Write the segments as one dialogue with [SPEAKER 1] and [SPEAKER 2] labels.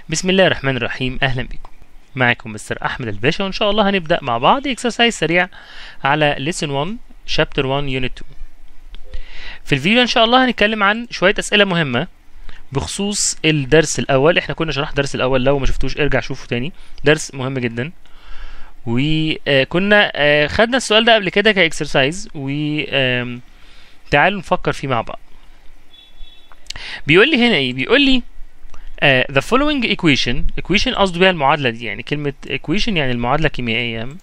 [SPEAKER 1] بسم الله الرحمن الرحيم اهلا بكم معكم مستر احمد الباشا وان شاء الله هنبدا مع بعض اكسرسايز سريع على lesson 1 chapter 1 unit 2 في الفيديو ان شاء الله هنتكلم عن شويه اسئله مهمه بخصوص الدرس الاول احنا كنا شرحنا الدرس الاول لو ما شفتوش ارجع شوفه تاني درس مهم جدا وكنا خدنا السؤال ده قبل كده كاكسرسايز و آم، تعالوا نفكر فيه مع بعض بيقول لي هنا ايه بيقول لي uh, the following equation equation قصده بيها المعادلة دي يعني كلمة equation يعني المعادلة الكيميائية um,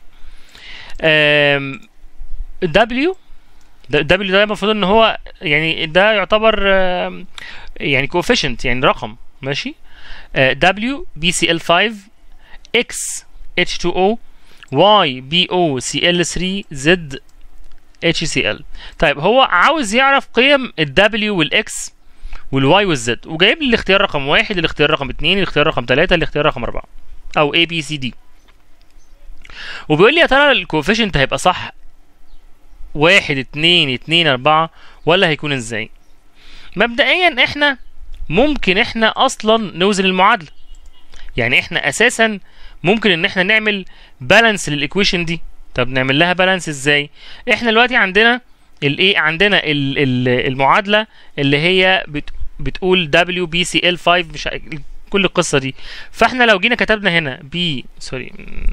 [SPEAKER 1] W ده- W ده المفروض ان هو يعني ده يعتبر um, يعني coefficient يعني رقم ماشي uh, W BCl5 X H2O Y BOCl3 Z HCl طيب هو عاوز يعرف قيم ال W وال X والواي والزد وجايب لي الاختيار رقم واحد الاختيار رقم اتنين الاختيار رقم تلاتة الاختيار رقم اربعة او A B C D وبيقول لي يا ترى الكوفيشنت هيبقى صح واحد اتنين اتنين اربعة ولا هيكون ازاي مبدئيا احنا ممكن احنا اصلا نوزن المعادلة يعني احنا اساسا ممكن ان احنا نعمل بالانس للايكويشن دي طب نعمل لها بالانس ازاي احنا دلوقتي عندنا الايه عندنا ال- ال- المعادله اللي هي بت بتقول W B C L 5 مش ع- كل القصه دي فاحنا لو جينا كتبنا هنا B سوري م-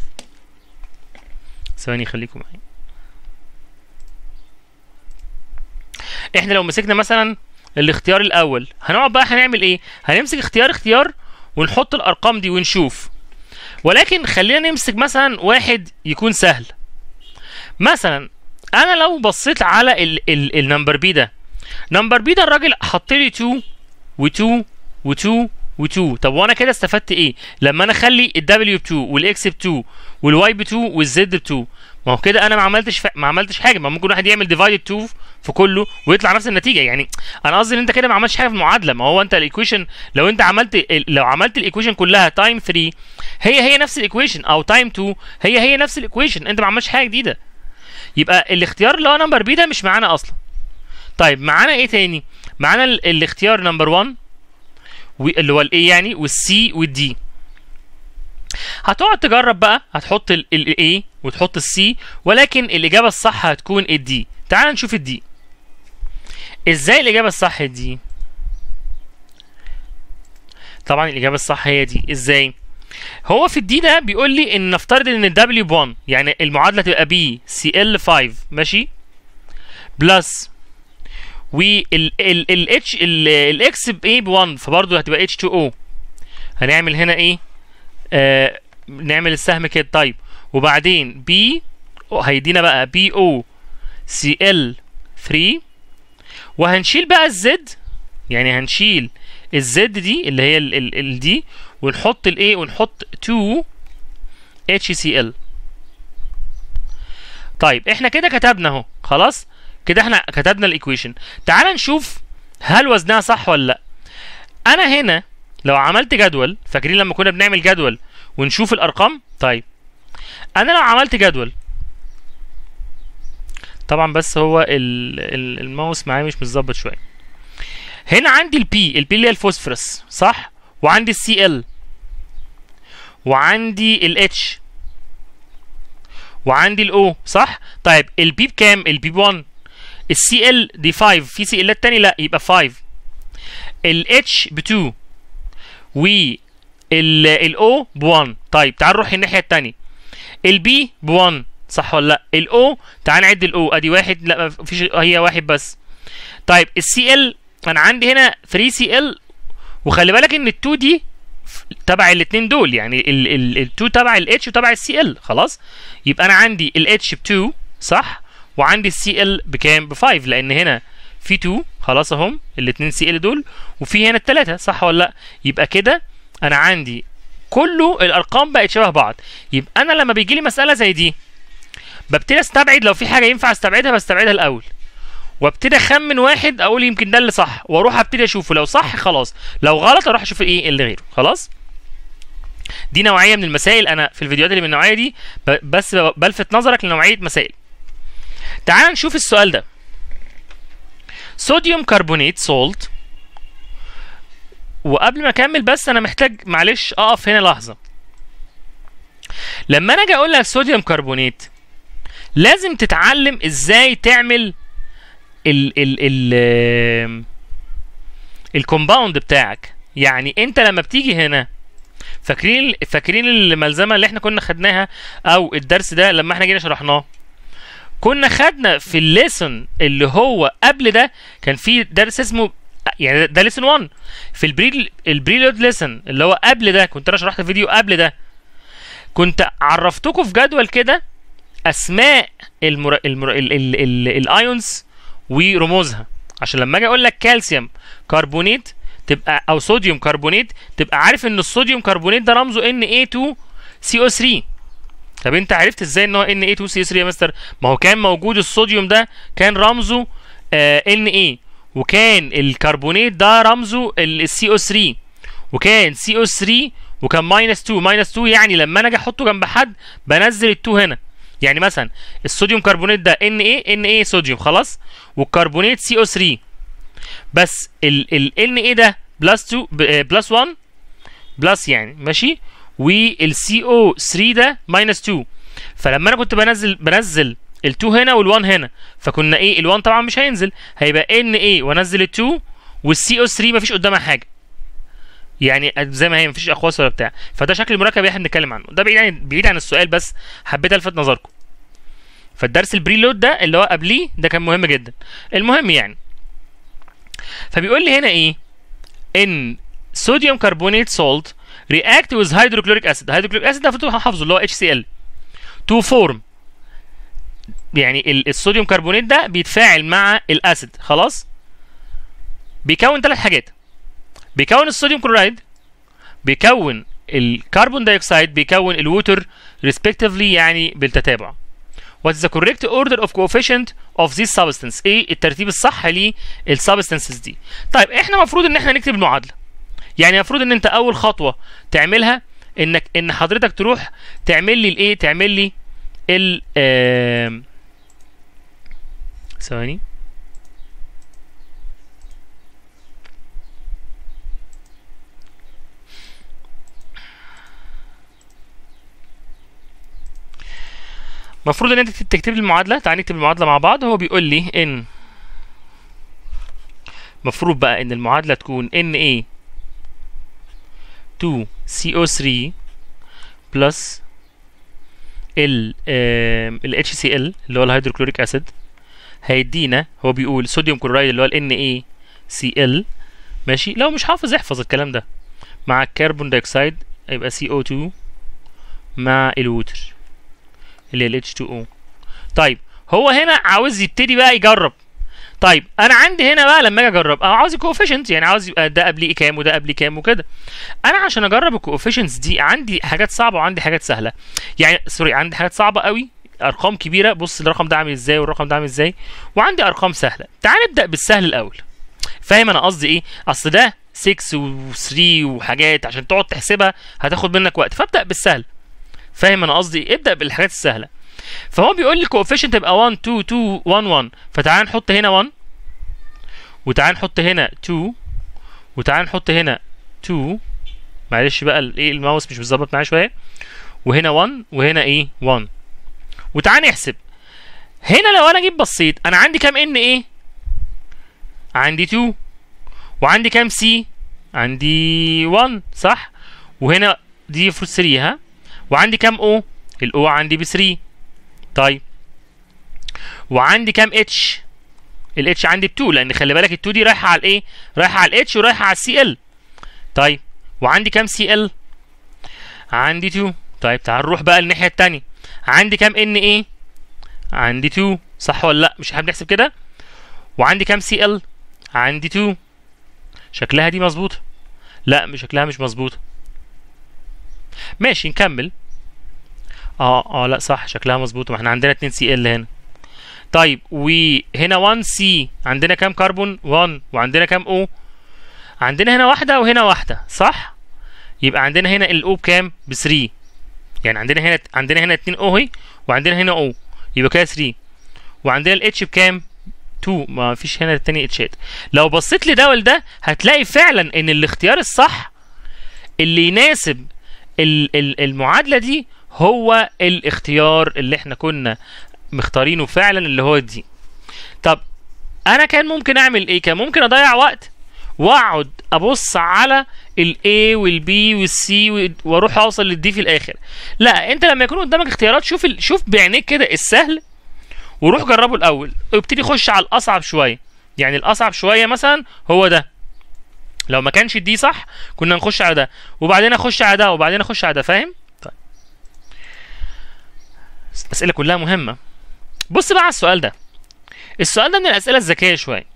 [SPEAKER 1] ثواني خليكم معايا احنا لو مسكنا مثلا الاختيار الاول هنقعد بقى هنعمل ايه هنمسك اختيار اختيار ونحط الارقام دي ونشوف ولكن خلينا نمسك مثلا واحد يكون سهل مثلا انا لو بصيت على ال ال النمبر بي ده نمبر بي ده الراجل حط لي 2 و2 و2 و2 طب وانا كده استفدت ايه لما انا اخلي الدبليو ب 2 والاكس ب 2 والواي ب 2 والزد ب 2 ما هو كده انا ما عملتش ف... ما عملتش حاجه ما ممكن واحد يعمل ديفايد 2 في كله ويطلع نفس النتيجه يعني انا قصدي ان انت كده ما عملتش حاجه في المعادله ما هو انت الايكويشن لو انت عملت ال- لو عملت الايكويشن كلها تايم 3 هي هي نفس الايكويشن او تايم 2 هي هي نفس الايكويشن انت ما عملتش حاجه جديده يبقى الاختيار اللي هو نمبر بي ده مش معانا اصلا طيب معانا ايه تاني معانا ال- الاختيار نمبر 1 اللي هو الاي يعني والسي والدي هتقعد تجرب بقى هتحط الاي وتحط السي ولكن الاجابه الصح هتكون الدي تعال نشوف الدي ازاي الاجابه الصح الدي طبعا الاجابه الصح هي دي ازاي هو في الدي ده بيقول لي ان نفترض ان الدبليو ب 1 يعني المعادله تبقى بي سي ال 5 ماشي بلس وال ال الاتش الاكس ب ايه ب 1 فبرضه هتبقى اتش 2 او هنعمل هنا ايه آه نعمل السهم كده طيب وبعدين بي هيدينا بقى بي او سي ال 3 وهنشيل بقى الزد يعني هنشيل الزد دي اللي هي ال ال ال دي ونحط الايه ونحط 2 اتش سي ال طيب احنا كده كتبنا اهو خلاص كده احنا كتبنا الايكويشن تعال نشوف هل وزنها صح ولا لا انا هنا لو عملت جدول فاكرين لما كنا بنعمل جدول ونشوف الارقام طيب انا لو عملت جدول طبعا بس هو ال ال الماوس معايا مش متظبط شويه هنا عندي البي البي اللي هي الفوسفورس صح وعندي السي ال وعندي الاتش وعندي الاو صح طيب البي بكام البي ب 1 السي ال دي 5 في سي الات تاني لا يبقى 5 الاتش ب 2 والاو ب 1 طيب تعال نروح الناحيه التانيه البي ب 1 صح ولا لا الاو تعال نعد الاو ادي واحد لا مفيش هي واحد بس طيب السي ال انا عندي هنا 3 سي ال وخلي بالك ان ال2 دي تبع الاثنين دول يعني ال2 تبع الاتش وتبع السي ال خلاص يبقى انا عندي الاتش ب 2 صح وعندي السي ال بكام ب 5 لان هنا في 2 خلاص اهم الاثنين سي ال دول وفي هنا الثلاثه صح ولا لا يبقى كده انا عندي كله الارقام بقت شبه بعض يبقى انا لما بيجي لي مساله زي دي ببتدي استبعد لو في حاجه ينفع استبعدها بستبعدها الاول وابتدي اخمن واحد اقول يمكن ده اللي صح واروح ابتدي اشوفه لو صح خلاص لو غلط اروح اشوف ايه اللي غيره خلاص دي نوعيه من المسائل انا في الفيديوهات اللي من النوعيه دي ب- بس بلفت نظرك لنوعيه مسائل تعال نشوف السؤال ده صوديوم كربونات سولت وقبل ما اكمل بس انا محتاج معلش اقف هنا لحظه لما انا اجي اقول لك صوديوم كربونات لازم تتعلم ازاي تعمل ال ال ال الكومباوند بتاعك يعني انت لما بتيجي هنا فاكرين فاكرين الملزمه اللي احنا كنا خدناها او الدرس ده لما احنا جينا شرحناه كنا خدنا في الليسون اللي هو قبل ده كان في درس اسمه يعني ده ليسون 1 في البري البريلود ليسون اللي هو قبل ده كنت انا شرحت فيديو قبل ده كنت عرفتكم في جدول كده اسماء المر... المر... ال... ال... ال... الايونز ورموزها عشان لما اجي اقول لك كالسيوم كربونيت تبقى او صوديوم كربونيت تبقى عارف ان الصوديوم كربونيت ده رمزه Na2CO3 طب انت عرفت ازاي ان هو Na2CO3 يا مستر ما هو كان موجود الصوديوم ده كان رمزه آه Na وكان الكربونيت ده رمزه ال CO3 وكان CO3 وكان ماينس 2 ماينس 2 يعني لما انا اجي احطه جنب حد بنزل ال 2 هنا يعني مثلا الصوديوم كربونيت ده Na Na صوديوم خلاص والكربونيت CO3 بس ال ال Na ده بلس 2 بلس 1 بلس يعني ماشي وال CO3 ده ماينس 2 فلما انا كنت بنزل بنزل ال2 هنا وال1 هنا فكنا ايه ال1 طبعا مش هينزل هيبقى ان ايه وانزل ال2 والسي او 3 مفيش قدامها حاجه يعني زي ما هي مفيش اقواس ولا بتاع فده شكل المركب اللي احنا بنتكلم عنه ده بعيد عن بعيد عن السؤال بس حبيت الفت نظركم فالدرس البري لود ده اللي هو قبليه ده كان مهم جدا المهم يعني فبيقول لي هنا ايه ان صوديوم كربونات سولت react with hydrochloric acid hydrochloric acid ده المفروض حافظه اللي هو HCl to form يعني الصوديوم كربونات ده بيتفاعل مع الاسيد خلاص بيكون ثلاث حاجات بيكون الصوديوم كلورايد بيكون الكربون دايوكسيد بيكون الووتر respectively يعني بالتتابع What is the correct order of coefficient of this substance ايه الترتيب الصح للسبستنسز دي طيب احنا المفروض ان احنا نكتب المعادله يعني المفروض ان انت اول خطوه تعملها انك ان حضرتك تروح تعمل لي الايه تعمل لي ال آه ثواني المفروض ان انت تكتب لي المعادله تعالى نكتب المعادله مع بعض هو بيقول لي ان المفروض بقى ان المعادله تكون Na 2 CO3 بلس ال ال HCl اللي هو الهيدروكلوريك اسيد هيدينا هو بيقول صوديوم كلورايد اللي هو ال NaCl ماشي لو مش حافظ احفظ الكلام ده مع الكربون دايوكسيد يبقى CO2 مع الووتر اللي هي ال H2O طيب هو هنا عاوز يبتدي بقى يجرب طيب انا عندي هنا بقى لما اجي اجرب انا عاوز الكوفيشنت يعني عاوز يبقى ده قبليه كام وده قبليه كام وكده انا عشان اجرب الكوفيشنتس دي عندي حاجات صعبه وعندي حاجات سهله يعني سوري عندي حاجات صعبه قوي ارقام كبيره بص الرقم ده عامل ازاي والرقم ده عامل ازاي وعندي ارقام سهله تعال نبدا بالسهل الاول فاهم انا قصدي ايه اصل ده 6 و3 وحاجات عشان تقعد تحسبها هتاخد منك وقت فابدا بالسهل فاهم انا قصدي إيه؟ ابدا بالحاجات السهله فهو بيقول لي كوفيشنت تبقى 1 2 2 1 1 فتعال نحط هنا 1 وتعال نحط هنا 2 وتعال نحط هنا 2 معلش بقى الايه الماوس مش متظبط معايا شويه وهنا 1 وهنا ايه 1 وتعال نحسب هنا لو انا جيت بصيت انا عندي كام ان ايه عندي 2 وعندي كام سي عندي 1 صح وهنا دي المفروض 3 ها وعندي كام او الاو عندي ب 3 طيب وعندي كام اتش الاتش عندي ب 2 لان خلي بالك ال 2 دي رايحه على الايه رايحه على الاتش ورايحه على السي ال طيب وعندي كام سي ال عندي 2 طيب تعال نروح بقى الناحيه الثانيه عندي كام ان ايه عندي 2 صح ولا لا مش احنا بنحسب كده وعندي كام سي ال عندي 2 شكلها دي مظبوطه لا مش شكلها مش مظبوطه ماشي نكمل اه اه لا صح شكلها مظبوطه ما احنا عندنا 2 سي ال هنا طيب وهنا 1 سي عندنا كام كربون 1 وعندنا كام او عندنا هنا واحده وهنا واحده صح يبقى عندنا هنا الاو بكام ب 3 يعني عندنا هنا عندنا هنا 2 او اهي وعندنا هنا او يبقى كده 3 وعندنا الاتش بكام 2 ما فيش هنا تاني اتشات لو بصيت لده ولده هتلاقي فعلا ان الاختيار الصح اللي يناسب ال- ال- المعادله دي هو الاختيار اللي احنا كنا مختارينه فعلا اللي هو دي طب انا كان ممكن اعمل ايه كان ممكن اضيع وقت واقعد ابص على الاي والبي والسي واروح اوصل للدي في الاخر لا انت لما يكون قدامك اختيارات شوف ال... شوف بعينيك كده السهل وروح جربه الاول وابتدي خش على الاصعب شويه يعني الاصعب شويه مثلا هو ده لو ما كانش دي صح كنا نخش على ده وبعدين اخش على ده وبعدين اخش على ده فاهم طيب الاسئله كلها مهمه بص بقى على السؤال ده السؤال ده من الاسئله الذكيه شويه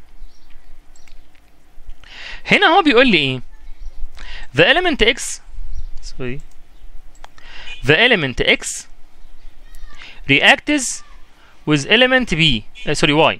[SPEAKER 1] هنا هو بيقول لي ايه the element x sorry the element x reacts with element b uh, sorry y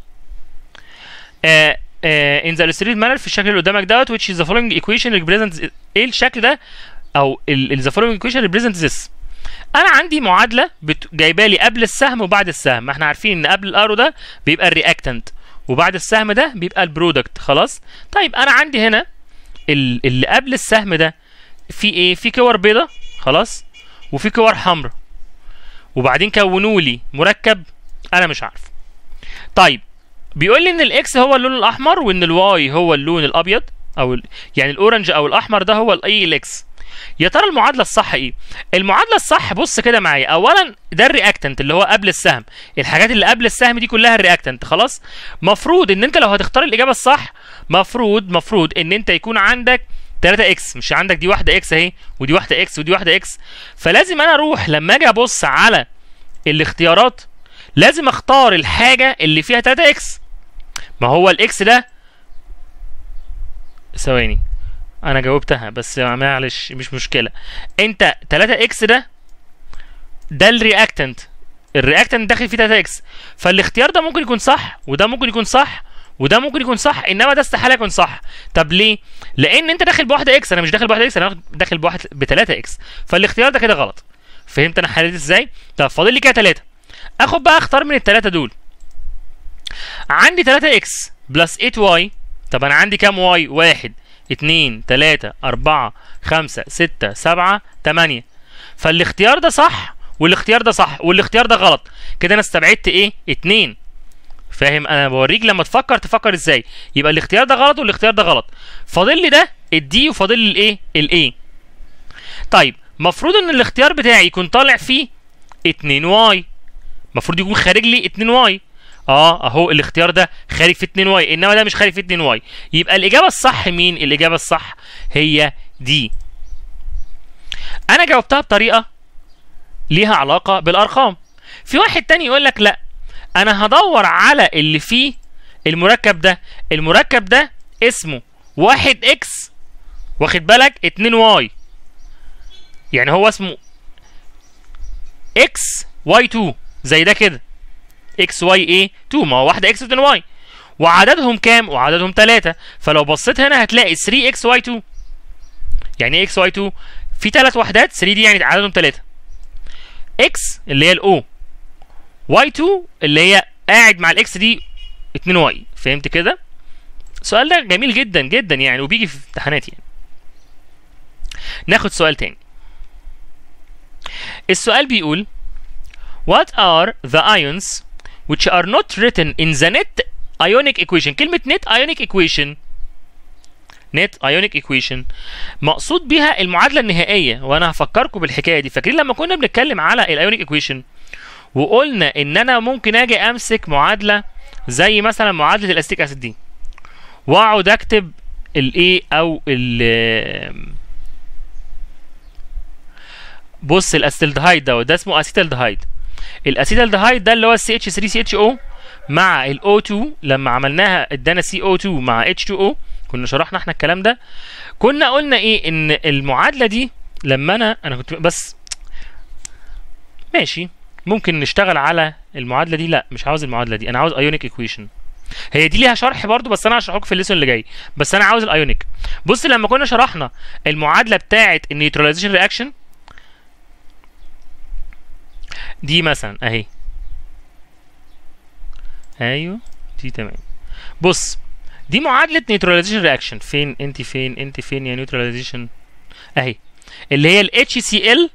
[SPEAKER 1] uh, uh, in the illustrated manner في الشكل اللي قدامك دوت which is the following equation represents ايه الشكل ده او ال ال- the following equation represents this انا عندي معادله بت... جايبه لي قبل السهم وبعد السهم ما احنا عارفين ان قبل الارو ده بيبقى الرياكتنت وبعد السهم ده بيبقى البرودكت خلاص طيب انا عندي هنا ال- اللي قبل السهم ده في ايه في كور بيضة خلاص وفي كور حمراء وبعدين كونوا لي مركب انا مش عارفه طيب بيقول لي ان الاكس هو اللون الاحمر وان الواي هو اللون الابيض او ال- يعني الاورنج او الاحمر ده هو الاي الاكس يا ترى المعادله الصح ايه المعادله الصح بص كده معايا اولا ده الرياكتنت اللي هو قبل السهم الحاجات اللي قبل السهم دي كلها الرياكتنت خلاص مفروض ان انت لو هتختار الاجابه الصح مفروض مفروض ان انت يكون عندك 3 اكس مش عندك دي واحده اكس اهي ودي واحده اكس ودي واحده اكس فلازم انا اروح لما اجي ابص على الاختيارات لازم اختار الحاجه اللي فيها 3 اكس ما هو الاكس ده ثواني انا جاوبتها بس معلش مش مشكله انت 3 اكس ده ده الرياكتنت الرياكتنت داخل فيه 3 اكس فالاختيار ده ممكن يكون صح وده ممكن يكون صح وده ممكن يكون صح انما ده استحاله يكون صح طب ليه لان انت داخل بواحده اكس انا مش داخل بواحده اكس انا داخل بواحد ب 3 اكس فالاختيار ده كده غلط فهمت انا حليت ازاي طب فاضل لي كده 3 اخد بقى اختار من الثلاثه دول عندي 3 اكس بلس 8 واي طب انا عندي كام واي واحد اتنين تلاتة أربعة خمسة ستة سبعة تمانية فالاختيار ده صح والاختيار ده صح والاختيار ده غلط كده انا استبعدت ايه اتنين فاهم انا بوريك لما تفكر تفكر ازاي يبقى الاختيار ده غلط والاختيار ده غلط فاضل لي ده الدي وفاضل لي الايه الايه طيب مفروض ان الاختيار بتاعي يكون طالع فيه 2 واي المفروض يكون خارج لي 2 واي اه اهو الاختيار ده خارج في 2 واي انما ده مش خارج في 2 واي يبقى الاجابه الصح مين الاجابه الصح هي دي انا جاوبتها بطريقه ليها علاقه بالارقام في واحد تاني يقول لك لا انا هدور على اللي فيه المركب ده المركب ده اسمه واحد اكس واخد بالك 2 واي يعني هو اسمه اكس واي 2 زي ده كده اكس واي ايه 2 ما هو واحده اكس و2 واي وعددهم كام وعددهم 3 فلو بصيت هنا هتلاقي 3 اكس واي 2 يعني ايه اكس واي 2 في ثلاث وحدات 3 دي يعني عددهم 3 اكس اللي هي الاو واي 2 اللي هي قاعد مع الاكس دي 2 واي فهمت كده السؤال ده جميل جدا جدا يعني وبيجي في امتحانات يعني ناخد سؤال تاني السؤال بيقول What are the ions which are not written in the net ionic equation كلمة net ionic equation net ionic equation مقصود بيها المعادلة النهائية وأنا هفكركم بالحكاية دي فاكرين لما كنا بنتكلم على الايونيك equation وقلنا إن أنا ممكن أجي أمسك معادلة زي مثلا معادلة الأستيك أسيد دي وأقعد أكتب الإيه أو ال بص الاسيتالدهايد ده ده اسمه اسيتالدهايد الاسيتالدهايد ده اللي هو السي اتش 3 سي اتش او مع الاو 2 لما عملناها ادانا سي او 2 مع اتش 2 او كنا شرحنا احنا الكلام ده كنا قلنا ايه ان المعادله دي لما انا انا كنت بس ماشي ممكن نشتغل على المعادله دي لا مش عاوز المعادله دي انا عاوز ايونيك ايكويشن هي دي ليها شرح برضو بس انا هشرحه لكم في الليسون اللي جاي بس انا عاوز الايونيك بص لما كنا شرحنا المعادله بتاعه النيوتراليزيشن رياكشن دي مثلا اهي ايوه دي تمام بص دي معادله نيوتراليزيشن رياكشن فين انت فين انت فين يا نيوتراليزيشن اهي اللي هي ال HCl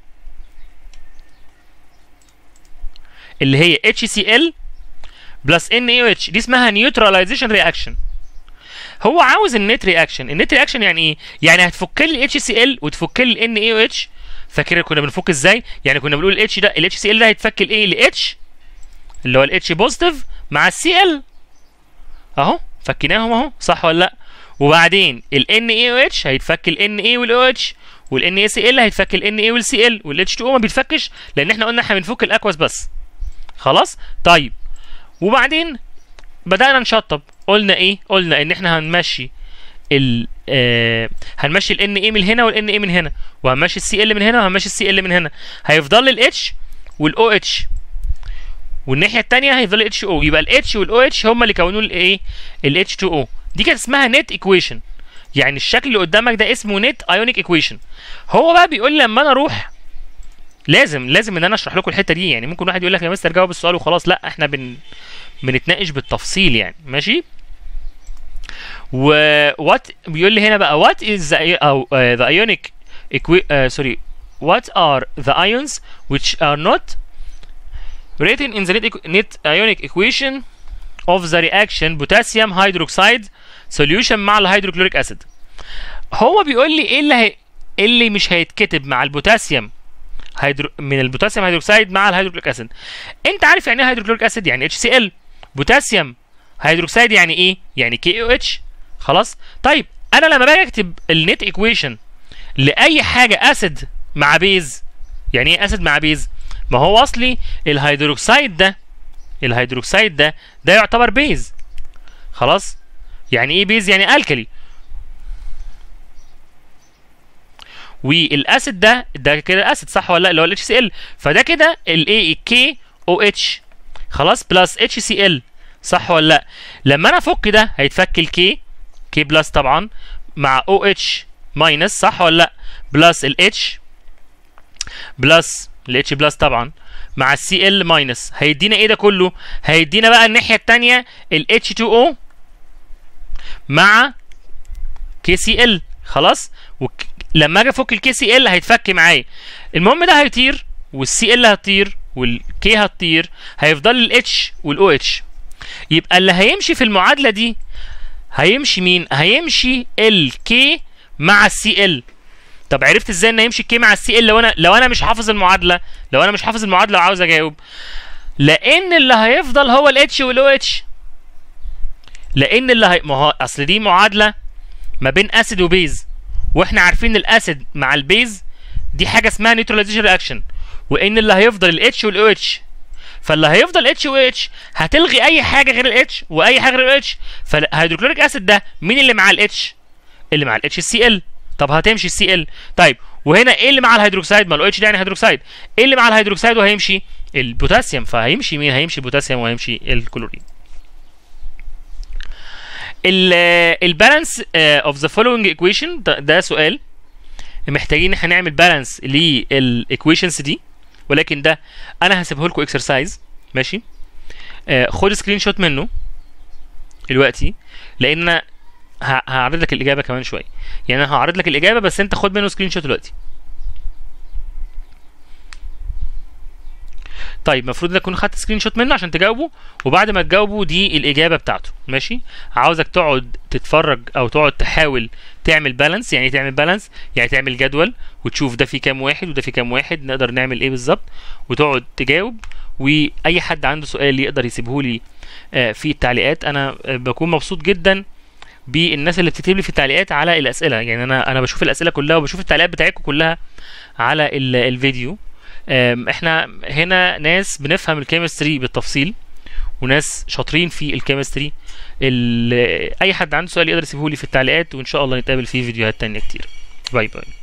[SPEAKER 1] اللي هي HCl بلس NaOH دي اسمها نيوتراليزيشن رياكشن هو عاوز النت رياكشن النت رياكشن يعني ايه يعني هتفك لي ال HCl وتفك لي ال NaOH فاكر كنا بنفك ازاي يعني كنا بنقول ال H ده ال HCl ده هيتفك لايه ل H اللي هو ال H بوزيتيف مع ال Cl اهو فكيناهم اهو صح ولا لا وبعدين ال NaOH هيتفك ال Na وال OH وال NaCl هيتفك ال Na وال Cl وال H2O ما بيتفكش لان احنا قلنا احنا بنفك الاكواس بس خلاص طيب وبعدين بدأنا نشطب قلنا ايه قلنا ان احنا هنمشي ال آه هنمشي ال Na من هنا وال Na من هنا وهنمشي ال Cl من هنا وهنمشي ال Cl من هنا هيفضل لي ال H وال OH والناحيه الثانيه هيفضل اتش او يبقى الاتش والاو اتش هم اللي كونوا الايه الاتش 2 او دي كانت اسمها نت ايكويشن يعني الشكل اللي قدامك ده اسمه نت ايونيك ايكويشن هو بقى بيقول لي لما انا اروح لازم لازم ان انا اشرح لكم الحته دي يعني ممكن واحد يقول لك يا مستر جاوب السؤال وخلاص لا احنا بن بنتناقش بالتفصيل يعني ماشي و وات بيقول لي هنا بقى وات از او ذا ايونيك سوري what are the ions which are not written in the net, net ionic equation of the reaction potassium hydroxide solution مع الهيدروكلوريك اسيد هو بيقول لي ايه اللي هي... إيه اللي مش هيتكتب مع البوتاسيوم هيدرو... من البوتاسيوم هيدروكسيد مع الهيدروكلوريك اسيد انت عارف يعني ايه هيدروكلوريك اسيد يعني اتش سي ال بوتاسيوم هيدروكسيد يعني ايه يعني كي او اتش خلاص طيب انا لما باجي اكتب النت ايكويشن لاي حاجه اسيد مع بيز يعني ايه اسيد مع بيز ما هو اصلي الهيدروكسيد ده الهيدروكسيد ده ده يعتبر بيز خلاص يعني ايه بيز يعني الكلي والاسيد ده ده كده اسيد صح ولا لا اللي هو الاتش سي ال فده كده الايه الكي او اتش خلاص بلس اتش سي ال صح ولا لا لما انا افك ده هيتفك الكي كي بلس طبعا مع او اتش ماينس صح ولا لا بلس الاتش بلس الاتش بلس طبعا مع السي ال ماينس هيدينا ايه ده كله هيدينا بقى الناحيه الثانيه ال اتش 2 او مع كي سي ال خلاص وك... لما اجي افك الكي سي ال هيتفك معايا المهم ده هيطير والسي ال هتطير والكي هتطير هيفضل الاتش والاو اتش يبقى اللي هيمشي في المعادله دي هيمشي مين هيمشي الكي مع السي ال طب عرفت ازاي ان هيمشي الكي مع السي ال لو انا لو انا مش حافظ المعادله لو انا مش حافظ المعادله وعاوز اجاوب لان اللي هيفضل هو الاتش والاو اتش لان اللي هي... ما هو اصل دي معادله ما بين اسيد وبيز واحنا عارفين الاسيد مع البيز دي حاجه اسمها نيوتراليزيشن رياكشن وان اللي هيفضل الاتش والاو اتش فاللي هيفضل اتش و اتش هتلغي اي حاجه غير الاتش واي حاجه غير الاتش فالهيدروكلوريك اسيد ده مين اللي مع الاتش اللي مع الاتش سي ال طب هتمشي السي ال طيب وهنا ايه اللي مع الهيدروكسيد ما الاتش ده يعني هيدروكسيد ايه اللي مع الهيدروكسيد وهيمشي البوتاسيوم فهيمشي مين هيمشي البوتاسيوم وهيمشي الكلورين البالانس اوف ذا فولوينج ايكويشن ده سؤال محتاجين ان احنا نعمل بالانس للايكويشنز دي ولكن ده انا هسيبه لكم اكسرسايز ماشي آه خد سكرين شوت منه دلوقتي لان انا هعرض لك الاجابه كمان شويه يعني انا هعرض لك الاجابه بس انت خد منه سكرين شوت دلوقتي طيب المفروض انك تكون خدت سكرين شوت منه عشان تجاوبه وبعد ما تجاوبه دي الاجابه بتاعته ماشي عاوزك تقعد تتفرج او تقعد تحاول تعمل بالانس يعني تعمل بالانس يعني تعمل جدول وتشوف ده فيه كام واحد وده فيه كام واحد نقدر نعمل ايه بالظبط وتقعد تجاوب واي حد عنده سؤال يقدر يسيبه لي في التعليقات انا بكون مبسوط جدا بالناس اللي بتكتب لي في التعليقات على الاسئله يعني انا انا بشوف الاسئله كلها وبشوف التعليقات بتاعتكم كلها على الفيديو احنا هنا ناس بنفهم الكيمستري بالتفصيل وناس شاطرين في الكيمستري اي حد عنده سؤال يقدر يسيبه لي في التعليقات وان شاء الله نتقابل في فيديوهات تانية كتير باي باي